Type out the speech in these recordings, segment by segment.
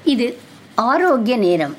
இது ஆரோக்கிய நேரம்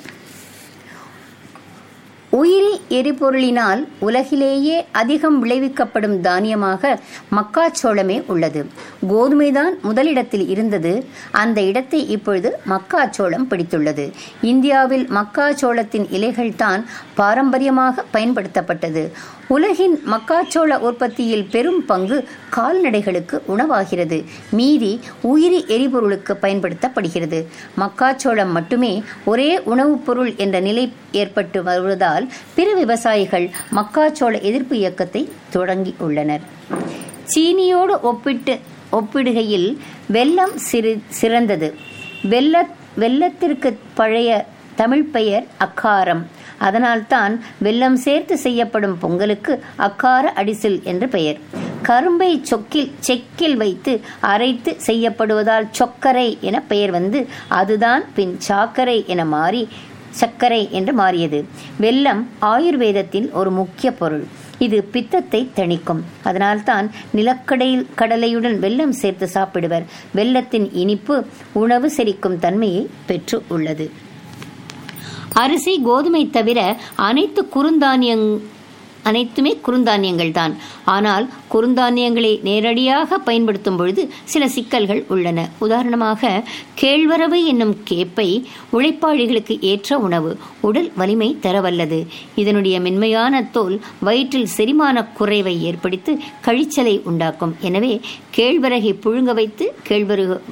உயிரி எரிபொருளினால் உலகிலேயே அதிகம் விளைவிக்கப்படும் தானியமாக மக்காச்சோளமே உள்ளது கோதுமைதான் முதலிடத்தில் இருந்தது அந்த இடத்தை இப்பொழுது மக்காச்சோளம் பிடித்துள்ளது இந்தியாவில் மக்காச்சோளத்தின் இலைகள் தான் பாரம்பரியமாக பயன்படுத்தப்பட்டது உலகின் மக்காச்சோள உற்பத்தியில் பெரும் பங்கு கால்நடைகளுக்கு உணவாகிறது மீதி உயிரி எரிபொருளுக்கு பயன்படுத்தப்படுகிறது மக்காச்சோளம் மட்டுமே ஒரே உணவுப் பொருள் என்ற நிலை ஏற்பட்டு வருவதால் பிற விவசாயிகள் மக்காச்சோள எதிர்ப்பு இயக்கத்தை தொடங்கி உள்ளனர் சீனியோடு ஒப்பிட்டு ஒப்பிடுகையில் வெல்லம் சிறு சிறந்தது வெள்ள வெள்ளத்திற்கு பழைய தமிழ் பெயர் அக்காரம் அதனால்தான் வெல்லம் சேர்த்து செய்யப்படும் பொங்கலுக்கு அக்கார அடிசில் என்று பெயர் கரும்பை சொக்கில் செக்கில் வைத்து அரைத்து செய்யப்படுவதால் சொக்கரை என பெயர் வந்து அதுதான் பின் சாக்கரை என மாறி சர்க்கரை என்று மாறியது வெல்லம் ஆயுர்வேதத்தின் ஒரு முக்கிய பொருள் இது பித்தத்தை தணிக்கும் அதனால்தான் நிலக்கடையில் கடலையுடன் வெல்லம் சேர்த்து சாப்பிடுவர் வெல்லத்தின் இனிப்பு உணவு செரிக்கும் தன்மையை பெற்று உள்ளது அரிசி கோதுமை தவிர அனைத்து குறுந்தானியங் அனைத்துமே குறுந்தானியங்கள் தான் ஆனால் குறுந்தானியங்களை நேரடியாக பயன்படுத்தும் பொழுது சில சிக்கல்கள் உள்ளன உதாரணமாக கேழ்வரவு என்னும் கேப்பை உழைப்பாளிகளுக்கு ஏற்ற உணவு உடல் வலிமை தரவல்லது இதனுடைய மென்மையான தோல் வயிற்றில் செரிமான குறைவை ஏற்படுத்தி கழிச்சலை உண்டாக்கும் எனவே கேழ்வரகை புழுங்க வைத்து கேழ்வரகு